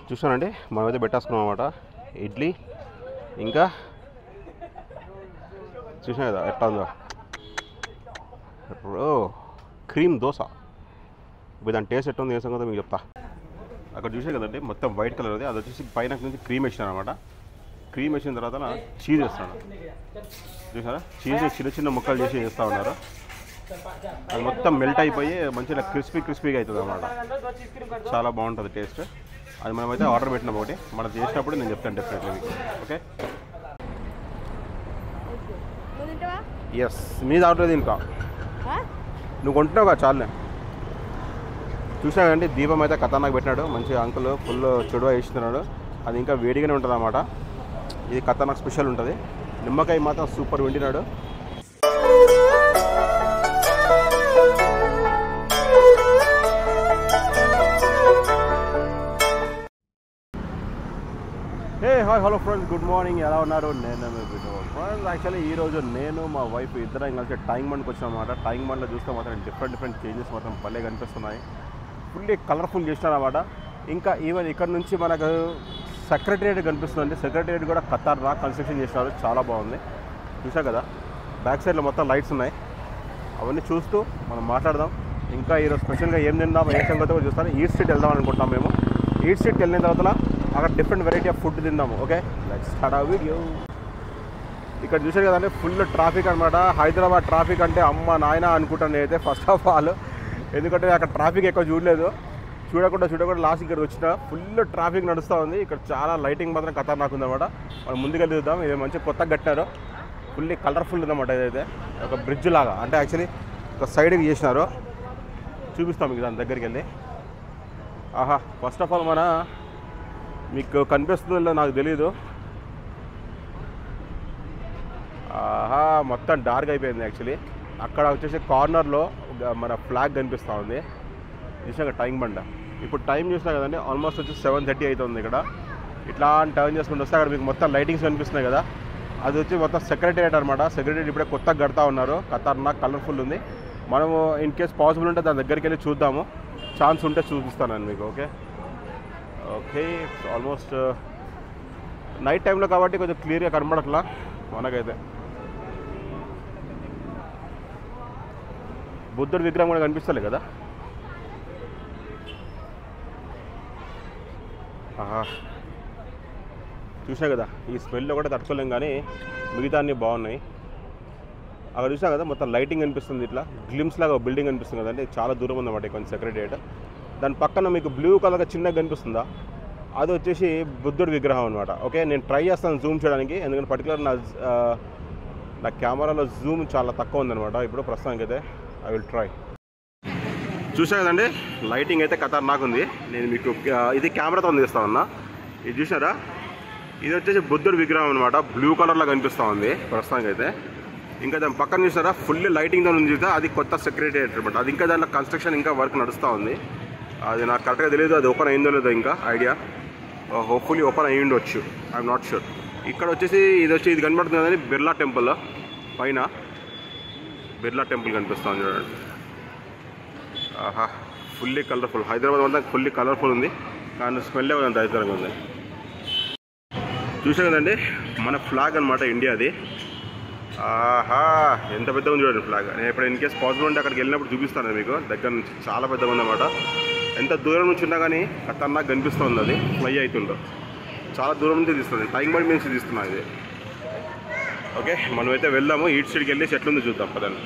చూసానండి మనమైతే పెట్టేసుకున్నాం అనమాట ఇడ్లీ ఇంకా చూసాను కదా ఎట్లా ఉందో ఓ క్రీమ్ దోశ ఇప్పుడు దాని టేస్ట్ ఎట్లా ఉంది ఏ సంగతి మీకు చెప్తా అక్కడ చూసే కదండి మొత్తం వైట్ కలర్ అది అది వచ్చేసి పైన నుంచి క్రీమ్ వేసినాను అనమాట క్రీమ్ వేసిన తర్వాత చీజ్ వేస్తాను చూసారా చీజ్ చిన్న చిన్న ముక్కలు చేసి వేస్తూ ఉన్నారు అది మొత్తం మెల్ట్ అయిపోయి మంచిగా క్రిస్పీ క్రిస్పీగా అవుతుంది అనమాట చాలా బాగుంటుంది టేస్ట్ అది మనమైతే ఆర్డర్ పెట్టినాం ఒకటి మనం చేసినప్పుడు నేను చెప్తాను డెఫినెట్లీ మీకు ఓకే నువ్వు తింటావా ఎస్ మీ దాంట్లో ఇంకా ఆ? నువ్వు కొంటున్నావు కదా చాలులే చూసానండి దీపం అయితే ఖతర్నాక్ పెట్టినాడు మంచి అంకుల్ ఫుల్ చెడువ వేస్తున్నాడు అది ఇంకా వేడిగానే ఉంటుంది అన్నమాట ఇది ఖతర్నాక్ స్పెషల్ ఉంటుంది నిమ్మకాయ మాత్రం సూపర్ వండినాడు hey hi hello friends good morning ఎలా ఉన్నారు నేను ఫ్రెండ్స్ యాక్చువల్లీ ఈరోజు నేను మా వైఫ్ ఇద్దరం కలిసి టైంగ్ బండ్కి వచ్చాం అనమాట టైంగ్ బండ్లో చూస్తే మాత్రం డిఫరెంట్ డిఫరెంట్ చేంజెస్ మాత్రం భలే కనిపిస్తున్నాయి ఫుల్లీ కలర్ఫుల్ చేసినారన్నమాట ఇంకా ఈవెన్ ఇక్కడ నుంచి మనకు సెక్రటరియట్ కనిపిస్తుంది సెక్రటరియట్ కూడా ఖతార్ రా కన్స్ట్రక్షన్ చేసినారు చాలా బాగుంది చూసా కదా బ్యాక్ సైడ్లో మొత్తం లైట్స్ ఉన్నాయి అవన్నీ చూస్తూ మనం మాట్లాడదాం ఇంకా ఈరోజు స్పెషల్గా ఏం తిందాం ఏ సంగతి కూడా చూస్తాను ఈట్ స్ట్రీట్ వెళ్దాం అనుకుంటాం మేము ఈట్ స్ట్రీట్కి వెళ్ళిన తర్వాత అక్కడ డిఫరెంట్ వెరైటీ ఆఫ్ ఫుడ్ తిందాము ఓకే లెట్స్ స్టార్ట్ ఆ వీడియో ఇక్కడ చూసారు కదండి ఫుల్ ట్రాఫిక్ అనమాట హైదరాబాద్ ట్రాఫిక్ అంటే అమ్మ నాయన అనుకుంటాను నేనైతే ఫస్ట్ ఆఫ్ ఆల్ ఎందుకంటే అక్కడ ట్రాఫిక్ ఎక్కువ చూడలేదు చూడకుండా చూడకుండా లాస్ట్ ఇక్కడికి వచ్చిన ఫుల్ ట్రాఫిక్ నడుస్తూ ఉంది ఇక్కడ చాలా లైటింగ్ మాత్రం ఖతర్నాక్ ఉందన్నమాట మనం ముందుకెళ్ళి చూద్దాం ఇది మంచి కొత్తగా కట్టినారు ఫుల్లీ కలర్ఫుల్ ఉందన్నమాట ఇదైతే ఒక బ్రిడ్జ్ లాగా అంటే యాక్చువల్లీ ఒక సైడ్కి చేసినారు చూపిస్తాం మీకు దాని దగ్గరికి వెళ్ళి ఆహా ఫస్ట్ ఆఫ్ ఆల్ మన మీకు కనిపిస్తుందో లేదో నాకు తెలియదు ఆహా మొత్తం డార్క్ అయిపోయింది యాక్చువల్లీ అక్కడ వచ్చేసి కార్నర్లో మన ఫ్లాగ్ కనిపిస్తూ ఉంది చూసాక టైం బండ ఇప్పుడు టైం చూసినా కదండి ఆల్మోస్ట్ వచ్చి సెవెన్ థర్టీ అవుతుంది ఇక్కడ ఇట్లా టర్న్ చేసుకుంటూ వస్తే అక్కడ మీకు మొత్తం లైటింగ్స్ కనిపిస్తున్నాయి కదా అది వచ్చి మొత్తం సెక్రటరియట్ అనమాట సెక్రటరియట్ ఇప్పుడే కొత్తగా కడతా ఉన్నారు ఖతర్నాక్ కలర్ఫుల్ ఉంది మనము ఇన్ కేస్ పాసిబుల్ ఉంటే దాని దగ్గరికి వెళ్ళి చూద్దాము ఛాన్స్ ఉంటే చూపిస్తాను నేను మీకు ఓకే ఓకే ఆల్మోస్ట్ నైట్ టైంలో కాబట్టి కొంచెం క్లియర్గా కనబడట్లా మనకైతే బుద్ధుడి విగ్రహం కూడా కనిపిస్తలే కదా ఆహా చూసా కదా ఈ స్మెల్లో కూడా తట్టుకోలేం కానీ మిగతా అన్నీ బాగున్నాయి అక్కడ చూసా కదా మొత్తం లైటింగ్ కనిపిస్తుంది ఇట్లా గ్లిమ్స్ లాగా బిల్డింగ్ కనిపిస్తుంది కదండి చాలా దూరం ఉందన్నమాట కొంచెం సెక్రటరియట్ దాని పక్కన మీకు బ్లూ కలర్గా చిన్నగా కనిపిస్తుందా అది వచ్చేసి బుద్ధుడి విగ్రహం అనమాట ఓకే నేను ట్రై చేస్తాను జూమ్ చేయడానికి ఎందుకంటే పర్టికులర్ నా ఆ, నా కెమెరాలో జూమ్ చాలా తక్కువ ఉందన్నమాట ఇప్పుడు ప్రస్తుతానికి అయితే ఐ విల్ ట్రై చూసా కదండి లైటింగ్ అయితే ఖతర్నాక్ ఉంది నేను మీకు ఆ, ఇది కెమెరాతో తీస్తామన్నా ఇది చూసారా ఇది వచ్చేసి బుద్ధుడి విగ్రహం అనమాట బ్లూ కలర్లో కనిపిస్తూ ఉంది ప్రస్తుతానికి అయితే ఇంకా దాని పక్కన చూసారా ఫుల్ లైటింగ్తో ఉంది చూసా అది కొత్త సెక్రటరియట్ అనమాట అది ఇంకా దాంట్లో కన్స్ట్రక్షన్ ఇంకా వర్క్ నడుస్తూ ఉంది అది నాకు కరెక్ట్గా తెలియదు అది ఓపెన్ అయిందో లేదో ఇంకా ఐడియా హోప్ఫుల్లీ ఓపెన్ అయ్యి ఉండొచ్చు ఐఎమ్ నాట్ షూర్ ఇక్కడ వచ్చేసి ఇది వచ్చి ఇది కనబడుతుంది కదండి బిర్లా టెంపుల్ పైన బిర్లా టెంపుల్ కనిపిస్తుంది చూడండి ఆహా ఫుల్లీ కలర్ఫుల్ హైదరాబాద్ అంతా ఫుల్లీ కలర్ఫుల్ ఉంది కానీ స్మెల్ అంత దరిద్రంగా ఉంది చూసా కదండి మన ఫ్లాగ్ అనమాట ఇండియాది ఆహా ఎంత పెద్దగా ఉంది చూడండి ఫ్లాగ్ నేను ఇప్పుడు ఇన్ కేస్ పాసిబుల్ ఉంటే అక్కడికి వెళ్ళినప్పుడు చూపిస్తాను మీకు దగ్గర నుంచి చాలా పెద్దగా ఉందన్నమాట ఎంత దూరం నుంచి ఉన్నా కానీ ఖతర్నాక్ కనిపిస్తుంది అది ఫ్లై అవుతుందో చాలా దూరం నుంచి తీస్తుంది టైం బడి నుంచి తీస్తున్నా ఇది ఓకే మనమైతే వెళ్దాము ఈట్ సైడ్కి వెళ్ళి ఎట్లుందో చూద్దాం పదండి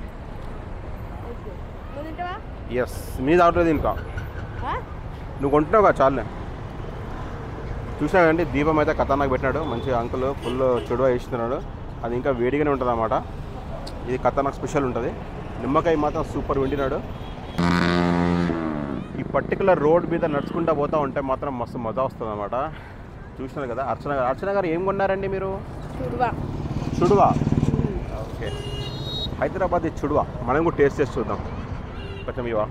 నువ్వు తింటావా ఎస్ మీ దాంట్లో ఇంకా ఆ? నువ్వు కొంటున్నావు కదా చాలులే చూసానండి దీపం అయితే ఖతర్నాక్ పెట్టినాడు మంచి అంకుల్ ఫుల్ చెడువ వేస్తున్నాడు అది ఇంకా వేడిగానే ఉంటుంది అన్నమాట ఇది ఖతర్నాక్ స్పెషల్ ఉంటుంది నిమ్మకాయ మాత్రం సూపర్ వండినాడు ఈ పర్టికులర్ రోడ్ మీద నడుచుకుంటా పోతా ఉంటే మాత్రం మస్తు మజా వస్తుంది అనమాట చూసినారు కదా అర్చన గారు అర్చన గారు ఏం కొన్నారండి మీరు చూడువా చుడువా ఓకే హైదరాబాద్ చుడువా మనం కూడా టేస్ట్ చేసి చూద్దాం కొంచెం ఇవా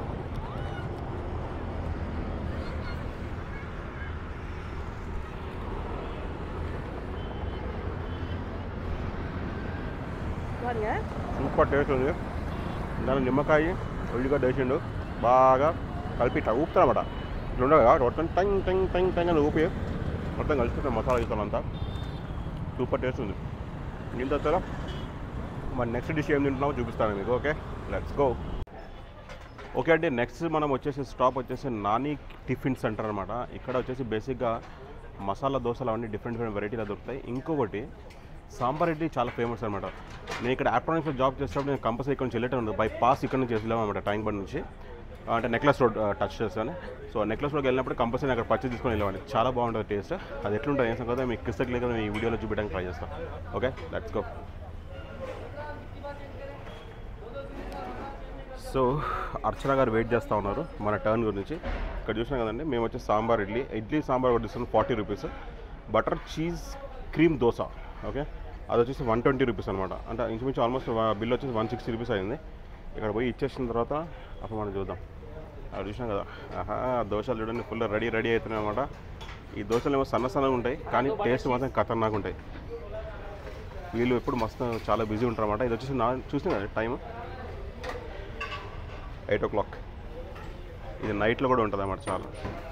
బాగుందా సూపర్ టేస్ట్ ఉంది దాని నిమ్మకాయ ఉల్లిగడ్డ వేసిండు బాగా కలిపి ఇట్లా ఊపుతానమాట ఇట్లా ఉండదు కదా మొత్తం టంగ్ టంగ్ టంగ్ టంగ్ అని ఊపి మొత్తం కలిసిపోతుంది మసాలా గీసాలు అంతా సూపర్ టేస్ట్ ఉంది దీని తర్వాత మరి నెక్స్ట్ డిష్ ఏం తింటున్నామో చూపిస్తాను మీకు ఓకే లెట్స్ గో ఓకే అండి నెక్స్ట్ మనం వచ్చేసి స్టాప్ వచ్చేసి నాని టిఫిన్ సెంటర్ అనమాట ఇక్కడ వచ్చేసి బేసిక్గా మసాలా దోశలు అవన్నీ డిఫరెంట్ డిఫరెంట్ వెరైటీలో దొరుకుతాయి ఇంకొకటి సాంబార్ ఇడ్లీ చాలా ఫేమస్ అనమాట నేను ఇక్కడ ఎలక్ట్రానిక్స్లో జాబ్ చేసేటప్పుడు నేను కంపల్సరీ ఇక్కడ నుంచి వెళ్ళేటప్పుడు బై పాస్ ఇక్కడ నుంచి వెళ్ళాం అనమాట ట్యాంక్ బండ్ నుంచి అంటే నెక్లెస్ రోడ్ టచ్ చేస్తాను సో నెక్లెస్ రోడ్కి వెళ్ళినప్పుడు కంపల్సరీ అక్కడ పర్చేస్ తీసుకొని వెళ్ళేవాడిని చాలా బాగుంటుంది టేస్ట్ అది ఎట్లుంటుంది ఏం సంగతి మీకు క్రిస్టల్ క్లియర్గా ఈ వీడియోలో చూపించడానికి ట్రై చేస్తాను okay let's go so Archana గారు వెయిట్ చేస్తూ ఉన్నారు మన టర్న్ గురించి ఇక్కడ చూసినాం కదండి మేము వచ్చి సాంబార్ ఇడ్లీ ఇడ్లీ సాంబార్ ఒకటి ఇస్తున్నాం forty rupees butter cheese cream dosa okay అది వచ్చేసి వన్ ట్వంటీ రూపీస్ అనమాట అంటే ఇంచుమించు ఆల్మోస్ట్ బిల్ వచ్చేసి వన్ సిక్స్టీ రూపీస్ అయింది ఇక్కడ పోయి ఇచ్చేసిన తర్వాత అప్పుడు మనం చూద్దాం అది చూసినాం కదా ఆహా దోశలు చూడండి ఫుల్ రెడీ రెడీ అవుతున్నాయి అనమాట ఈ దోశలు ఏమో సన్న సన్నగా ఉంటాయి కానీ టేస్ట్ మాత్రం ఖతర్నాక్ ఉంటాయి వీళ్ళు ఎప్పుడు మస్తు చాలా బిజీ ఉంటారు అనమాట ఇది వచ్చేసి నా చూసినా కదా టైం ఎయిట్ ఓ క్లాక్ ఇది నైట్లో కూడా ఉంటుంది అన్నమాట చాలా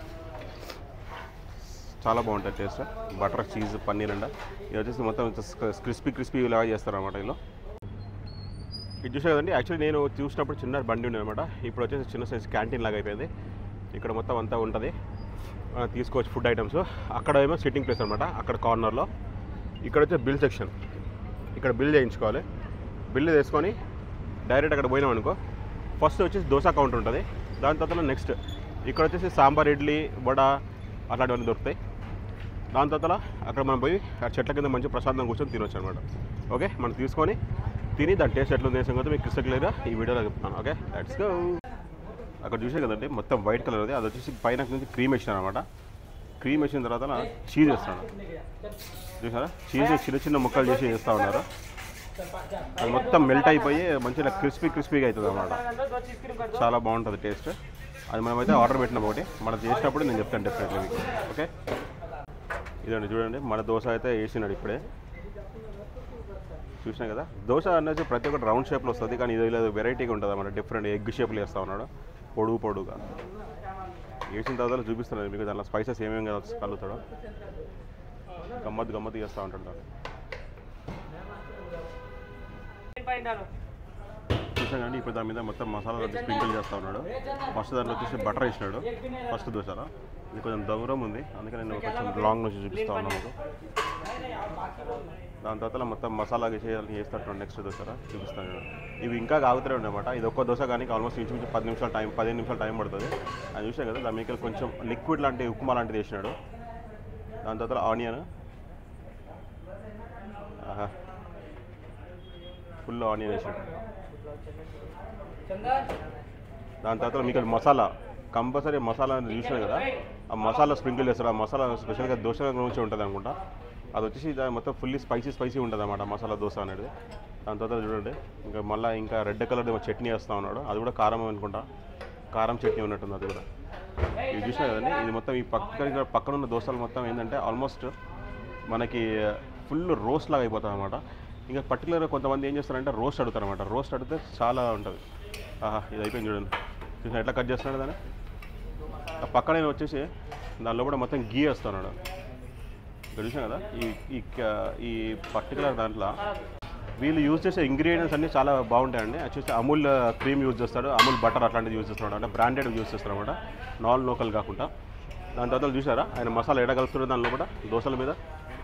చాలా బాగుంటుంది టేస్ట్ బటర్ చీజ్ పన్నీర్ అండ ఇది వచ్చేసి మొత్తం క్రిస్పీ క్రిస్పీ లాగా చేస్తారు అనమాట ఇలా ఇది చూసే కదండి యాక్చువల్లీ నేను చూసినప్పుడు చిన్న బండి ఉండే అనమాట ఇప్పుడు వచ్చేసి చిన్న సైజ్ క్యాంటీన్ లాగా అయిపోయింది ఇక్కడ మొత్తం అంతా ఉంటుంది ఆ, తీసుకోవచ్చు ఫుడ్ ఐటమ్స్ అక్కడ ఏమో సిట్టింగ్ ప్లేస్ అనమాట అక్కడ కార్నర్లో ఇక్కడ వచ్చే బిల్ సెక్షన్ ఇక్కడ బిల్ చేయించుకోవాలి బిల్ తీసుకొని డైరెక్ట్ అక్కడ పోయినాం అనుకో ఫస్ట్ వచ్చేసి దోశ కౌంటర్ ఉంటుంది దాని తర్వాత నెక్స్ట్ ఇక్కడ వచ్చేసి సాంబార్ ఇడ్లీ వడ అట్లాంటివన్నీ దొరుకుతాయి దాని తర్వాత అక్కడ మనం పోయి ఆ చెట్ల కింద మంచి ప్రశాంతంగా కూర్చొని తినొచ్చు అనమాట ఓకే మనం తీసుకొని తిని దాని టేస్ట్ ఎట్లా ఉంది సంగతి మీకు క్రిస్టల్ క్లియర్గా ఈ వీడియోలో చెప్తాను ఓకే లెట్స్ గో అక్కడ చూసే కదండి మొత్తం వైట్ కలర్ అది అది వచ్చేసి పైన నుంచి క్రీమ్ వేసినాను అనమాట క్రీమ్ వేసిన తర్వాత చీజ్ వేస్తాను చూసారా చీజ్ చిన్న చిన్న ముక్కలు చేసి వేస్తూ ఉన్నారు అది మొత్తం మెల్ట్ అయిపోయి మంచిగా క్రిస్పీ క్రిస్పీగా అవుతుంది అనమాట చాలా బాగుంటుంది టేస్ట్ అది మనమైతే ఆర్డర్ పెట్టినాం ఒకటి మనం చేసినప్పుడు నేను చెప్తాను డెఫినెట్లీ మీకు ఓకే ఇదండి చూడండి మన దోశ అయితే వేసినాడు ఇప్పుడే చూసినా కదా దోశ అనేది ప్రతి ఒక్కటి రౌండ్ షేప్లో వస్తుంది కానీ ఇది లేదు వెరైటీగా ఉంటుంది అన్నమాట డిఫరెంట్ ఎగ్ షేప్లో వేస్తూ ఉన్నాడు పొడుగు పొడుగుగా వేసిన తర్వాత చూపిస్తున్నాను మీకు దాంట్లో స్పైసెస్ ఏమేమి కదా కలుగుతాడో గమ్మత్ గమ్మత్ చేస్తూ ఉంటాడు చూసాను కానీ ఇప్పుడు దాని మీద మొత్తం మసాలా స్ప్రింకిల్ చేస్తూ ఉన్నాడు ఫస్ట్ దాంట్లో వచ్చేసి బటర్ వేసినాడు ఫస్ట్ దోశలో ఇది కొంచెం దూరం ఉంది అందుకని నేను కొంచెం లాంగ్ నుంచి చూపిస్తా ఉన్నాను మీకు దాని తర్వాత మొత్తం మసాలా చేయాలని చేస్తాడు నెక్స్ట్ దోశలో చూపిస్తాను నేను ఇవి ఇంకా కాగుతూనే ఉండమాట ఇది ఒక్క దోశ కానీ ఆల్మోస్ట్ ఇంచుమించు పది నిమిషాలు టైం పదిహేను నిమిషాలు టైం పడుతుంది అది చూసాను కదా దాని మీద కొంచెం లిక్విడ్ లాంటి ఉప్మా లాంటిది వేసినాడు దాని తర్వాత ఆనియన్ ఆహా ఫుల్ ఆనియన్ వేసాడు దాని తర్వాత మీకు మసాలా కంపల్సరీ మసాలా అనేది చూసాను కదా ఆ మసాలా స్ప్రింకిల్ చేస్తారు ఆ మసాలా స్పెషల్గా దోశ నుంచి ఉంటుంది అనుకుంటా అది వచ్చేసి దాని మొత్తం ఫుల్లీ స్పైసీ స్పైసీ ఉంటుంది అన్నమాట మసాలా దోశ అనేది దాని తర్వాత చూడండి ఇంకా మళ్ళీ ఇంకా రెడ్ కలర్ చట్నీ వేస్తూ ఉన్నాడు అది కూడా కారం అనుకుంటా కారం చట్నీ ఉన్నట్టుంది అది కూడా ఇది చూసినా కదండి ఇది మొత్తం ఈ పక్కన పక్కన ఉన్న దోశలు మొత్తం ఏంటంటే ఆల్మోస్ట్ మనకి ఫుల్ రోస్ట్ లాగా అయిపోతుంది అనమాట ఇంకా పర్టికులర్గా కొంతమంది ఏం చేస్తారంటే రోస్ట్ అడుగుతారు అనమాట రోస్ట్ అడిగితే చాలా ఉంటుంది ఆహా ఇది అయిపోయింది చూడండి చూసిన ఎట్లా కట్ చేస్తున్నాడు దాన్ని ఆ పక్కన నేను వచ్చేసి దానిలో కూడా మొత్తం గీ వేస్తున్నాడు ఇక్కడ చూసాం కదా ఈ ఈ క- ఈ పర్టికులర్ దాంట్లో వీళ్ళు యూజ్ చేసే ఇంగ్రీడియంట్స్ అన్నీ చాలా బాగుంటాయండి వచ్చేసి అమూల్ క్రీమ్ యూజ్ చేస్తాడు అమూల్ బటర్ అట్లాంటివి యూజ్ చేస్తున్నాడు అంటే బ్రాండెడ్ యూజ్ చేస్తాడు అనమాట నాన్ లోకల్ కాకుండా దాని తర్వాత చూసారా ఆయన మసాలా ఎడగలుగుతున్నాడు దానిలో కూడా దోశల మీద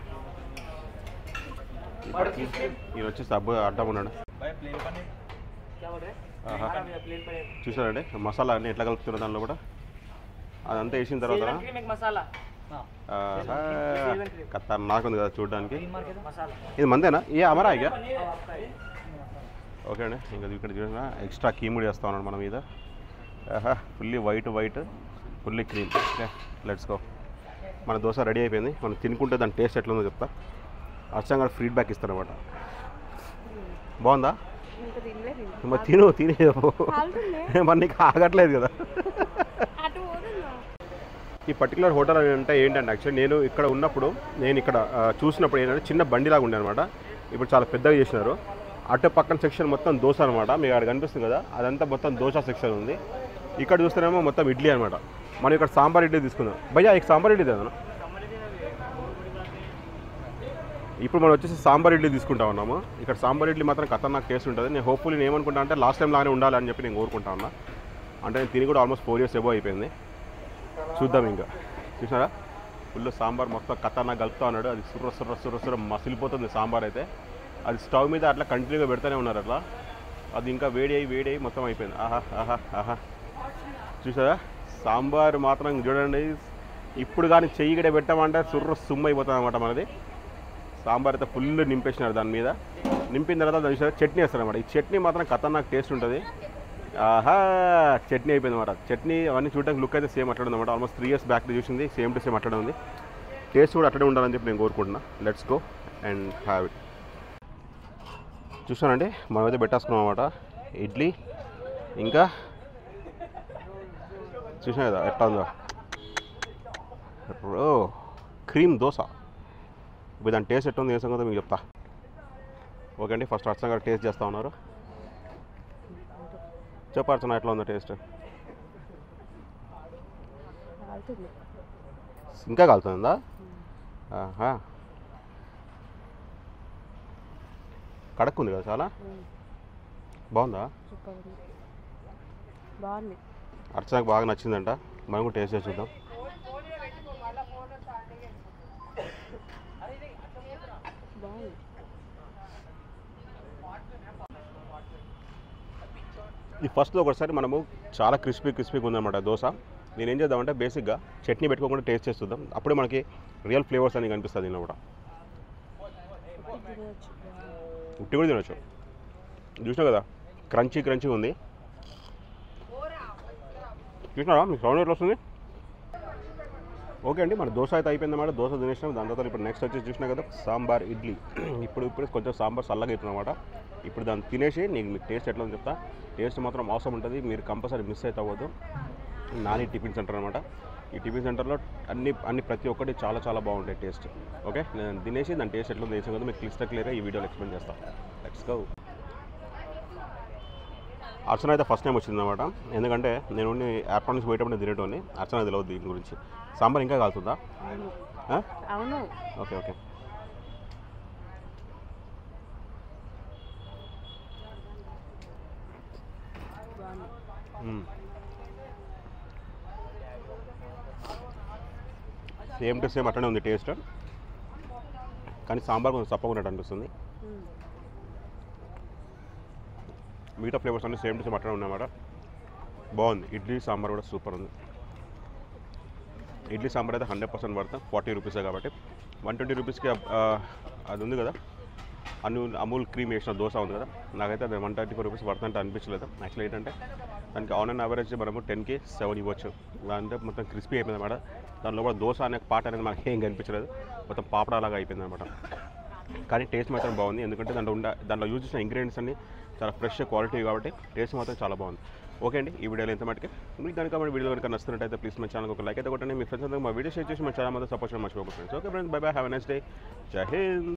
ఈయన వచ్చేసి అబ్బు అడ్డం ఉన్నాడు भाई प्लेन पनीर क्या बोल रहे ఆహా. हैं प्लेन पनीर చూసారండి మసాలా అన్ని ఎట్లా కలుపుతున్నారు దానిలో కూడా అదంతా వేసిన తర్వాత सेवन क्रीम एक मसाला हाँ ఖతర్నాక్ ఉంది కదా చూడడానికి मसाला ఇది మందేనా ఏ అమరా ఇక अब आपका है ఓకే అండి ఇంకా ఇక్కడ చూడండి ఎక్స్ట్రా కీముడి వేస్తా ఉన్నాడు మన మీద ఆహా fully white white fully cream okay let's go మన దోశ రెడీ అయిపోయింది మనం తినుకుంటే దాని టేస్ట్ ఎట్లుందో చెప్తా అచ్చంగా ఫీడ్బ్యాక్ ఇస్తారనమాట బాగుందా ఇంకా తినలేదు ఇంకా. మరి తిను తినే కాలుతుందే. మరి నీకు ఆగట్లేదు కదా అటు పోతుందా ఈ పర్టికులర్ హోటల్ అంటే ఏంటంటే యాక్చువల్లీ నేను ఇక్కడ ఉన్నప్పుడు నేను ఇక్కడ ఆ, చూసినప్పుడు ఏంటంటే చిన్న బండిలాగా ఉండే అనమాట ఇప్పుడు చాలా పెద్దగా చేసినారు అటు పక్కన సెక్షన్ మొత్తం దోశ అనమాట మీకు అక్కడ కనిపిస్తుంది కదా అదంతా మొత్తం దోశ సెక్షన్ ఉంది ఇక్కడ చూస్తేనేమో మొత్తం ఇడ్లీ అనమాట మనం ఇక్కడ సాంబార్ ఇడ్లీ తీసుకుందాం భయ్యా ఇక సాంబార్ ఇడ్లీ దేనా ఇప్పుడు మనం వచ్చేసి సాంబార్ ఇడ్లీ తీసుకుంటా ఉన్నాము ఇక్కడ సాంబార్ ఇడ్లీ మాత్రం ఖతర్నాక్ టేస్ట్ ఉంటుంది నేను హోప్ఫుల్లీ నేను ఏమనుకుంటా అంటే లాస్ట్ టైం లాగానే ఉండాలని చెప్పి నేను కోరుకుంటా ఉన్నా అంటే నేను తిని కూడా ఆల్మోస్ట్ ఫోర్ ఇయర్స్ ఎబో అయిపోయింది చూద్దాం ఇంకా చూసారా ఫుల్ సాంబార్ మొత్తం ఖతర్నాక్ కలుపుతా ఉన్నాడు అది సుర్ర సుర్ర సుర్ర సుర్ర మసిలిపోతుంది సాంబార్ అయితే అది స్టవ్ మీద అట్లా కంటిన్యూగా పెడతానే ఉన్నారు అట్లా అది ఇంకా వేడి అయ్యి వేడి అయ్యి మొత్తం అయిపోయింది ఆహా ఆహా ఆహా చూసారా సాంబార్ మాత్రం చూడండి ఇప్పుడు కానీ చెయ్యి గడ పెట్టామంటే సుర్ర సుమ్మ అయిపోతుంది అనమాట మనది సాంబార్ అయితే ఫుల్ నింపేసినారు దాని మీద నింపిన తర్వాత దాని చూసారా చట్నీ వేస్తారనమాట ఈ చట్నీ మాత్రం ఖతర్నాక్ టేస్ట్ ఉంటుంది ఆహా చట్నీ అయిపోయింది అనమాట చట్నీ అవన్నీ చూడడానికి లుక్ అయితే సేమ్ అట్లా ఉందన్నమాట ఆల్మోస్ట్ త్రీ ఇయర్స్ బ్యాక్ చూసింది సేమ్ టు సేమ్ అట్లనే ఉంది టేస్ట్ కూడా అట్లనే ఉండాలని చెప్పి నేను కోరుకుంటున్నా let's go and have it చూసానండి మనం అయితే పెట్టేసుకున్నాం అనమాట ఇడ్లీ ఇంకా చూసాను కదా ఎట్లా ఉందో ఓ క్రీమ్ దోశ ఇప్పుడు దాని టేస్ట్ ఎట్లా ఉంది ఏ సంగతో మీకు చెప్తా ఓకే అండి ఫస్ట్ అర్చన గారు టేస్ట్ చేస్తా ఉన్నారు చెప్పు అర్చన ఎట్లా ఉందో టేస్ట్ కాలుతుంది ఇంకా కాలుతుందా ఆహా కడక్ ఉంది కదా చాలా బాగుందా సూపర్ ఉంది బాగుంది అర్చనకు బాగా నచ్చిందంట మనం కూడా టేస్ట్ చేసి చూద్దాం బాగుంది ఈ ఫస్ట్లో ఒకసారి మనము చాలా క్రిస్పీ క్రిస్పీగా ఉందన్నమాట దోశ నేను ఏం చేద్దామంటే బేసిక్గా చట్నీ పెట్టుకోకుండా టేస్ట్ చేసి చూద్దాం అప్పుడే మనకి రియల్ ఫ్లేవర్స్ అని కనిపిస్తుంది దీనిలో కూడా ఇది తినవచ్చు బాగుంది. ఉట్టి కూడా తినొచ్చు చూసినావు కదా క్రంచీ క్రంచీ ఉంది చూసినారా మీకు సౌండ్ ఎట్లా వస్తుంది ఓకే అండి మన దోశ అయితే అయిపోయిందన్నమాట దోశ తినేసినాం దాని తర్వాత ఇప్పుడు నెక్స్ట్ వచ్చేసి చూసినా కదా సాంబార్ ఇడ్లీ ఇప్పుడు ఇప్పుడు కొంచెం సాంబార్ చల్లగా అవుతుందన్నమాట ఇప్పుడు దాన్ని తినేసి నీకు మీకు టేస్ట్ ఎట్లా ఉందో చెప్తా టేస్ట్ మాత్రం అవసరం ఉంటుంది మీరు కంపల్సరీ మిస్ అయితే అవ్వద్దు నాని టిఫిన్ సెంటర్ అనమాట ఈ టిఫిన్ సెంటర్లో అన్ని అన్ని ప్రతి ఒక్కటి చాలా చాలా బాగుంటాయి టేస్ట్ ఓకే నేను తినేసి దాని టేస్ట్ ఎట్లా ఉందో వేసే కదా మీకు క్లిస్టర్ క్లియర్గా ఈ వీడియోలో ఎక్స్ప్లెయిన్ చేస్తాను లెట్స్ గో అర్చన అయితే ఫస్ట్ టైం వచ్చిందన్నమాట ఎందుకంటే నేను యాప్ నుంచి పోయేటప్పుడు తినేటోని అర్చన తెలియదు దీని గురించి సాంబార్ ఇంకా కాలుతుందా అవును ఆ? అవును ఓకే ఓకే బాగుంది మ్మ్. సేమ్ టు సేమ్ అట్లనే ఉంది టేస్ట్ కానీ సాంబార్ కొంచెం చప్పగా ఉన్నట్టు అనిపిస్తుంది ఉమ్. మిగతా ఫ్లేవర్స్ అన్నీ సేమ్ టు సేమ్ అట్లనే ఉన్నాయన్నమాట బాగుంది ఇడ్లీ సాంబార్ కూడా సూపర్ ఉంది ఇడ్లీ సాంబార్ అయితే హండ్రెడ్ పర్సెంట్ పడతాం ఫార్టీ రూపీసే కాబట్టి వన్ ట్వంటీ రూపీస్కి ఆ, అది ఉంది కదా అను అమూల్ క్రీమ్ వేసిన దోశ ఉంది కదా నాకైతే అది వన్ థర్టీ ఫోర్ రూపీస్ పడుతుంటే అనిపించలేదు యాక్చువల్లీ ఏంటంటే దానికి ఆన్ అండ్ యావరేజ్ మనము టెన్కి సెవెన్ ఇవ్వచ్చు దాంట్లో మొత్తం క్రిస్పీ అయిపోయింది అనమాట దానిలో కూడా దోశ అనే పాట అనేది మనకి ఏం కనిపించలేదు మొత్తం పాపడాలాగా అయిపోయింది అనమాట కానీ టేస్ట్ మాత్రం బాగుంది ఎందుకంటే దాంట్లో ఉండ దాంట్లో యూజ్ చేసిన ఇంగ్రీడియంట్స్ అన్ని చాలా ఫ్రెష్ క్వాలిటీ కాబట్టి టేస్ట్ మాత్రం చాలా బాగుంది ఓకే అండి ఈ వీడియోలో ఎంత మటుకి మీకు కనుక మన వీడియో కనుక నచ్చినట్టయితే ప్లీజ్ మా ఛానల్ ఒక లైక్ అయితే కొట్టండి మీ ఫ్రెండ్స్ అందరూ మా వీడియో షేర్ చేసి మా ఛానల్ మాత్రం సపోర్ట్ చేయడం మర్చిపోకండి okay friends bye bye have a nice day Jai Hind